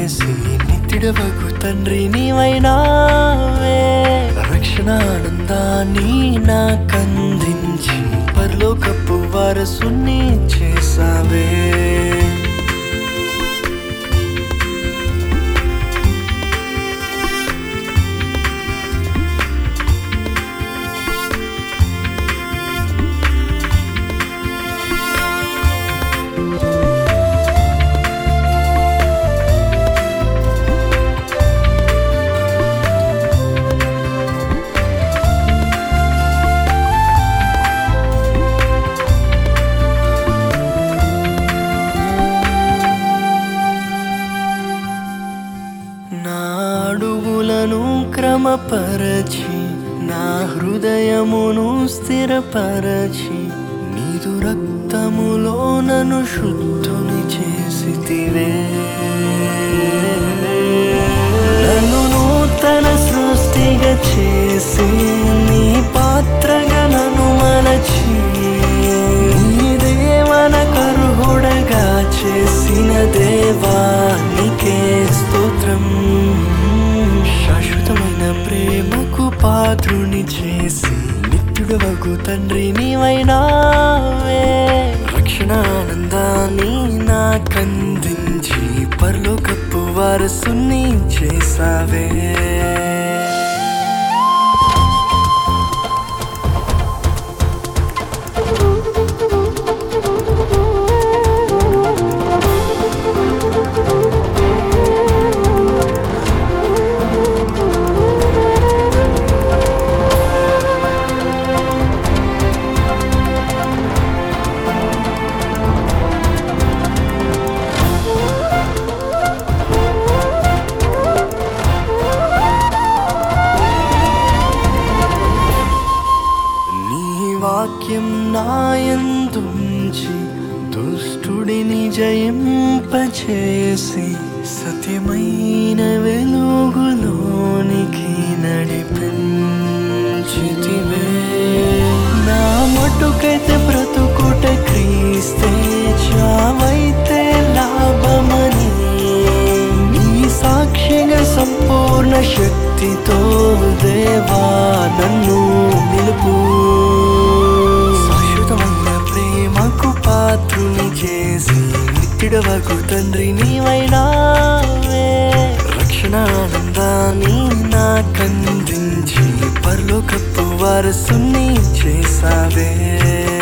చేసి నిత్యుడవగు తండ్రి నీవైనావే రక్షణ ఆనందాన్ని నాకందించి పరలోకపు వారసుని చేసావే నా అడుగులను క్రమపరచి నా హృదయమును స్థిరపరచి నీదు రక్తములో నన్ను శుద్ధుని చేసితివే నన్ను నూతన సృష్టిగా చేసి నీ పాత్రగా నన్ను మలచి నీ దేవన కరుహుడగా చేసిన దేవానికే స్తోత్రం శాశ్వతమైన ప్రేమకు పాత్రుని చేసి నిత్యుడవగు తండ్రి నీవైనావే రక్షణ ఆనందాన్ని నాకందించి పరలోకపు వారసుని చేసావే నీ వాక్యం నాయందుంచి దుష్టుడిని జయింపచేసి సత్యమైన వెలుగులోనికి నడిపించితివే నా మటుకైతే బ్రతుకుట క్రీస్తే చావైతే లాభమని నీ సాక్షిగా సంపూర్ణ శక్తితో దేవా నన్ను నిలుపు శాశ్వతమైన ప్రేమకు పాత్రుని చేసి నిత్యుడవకు తండ్రి నీవైనావే రక్షణ ఆనందాన్ని నాకందించి పరలోకపు వారసుని చేసావే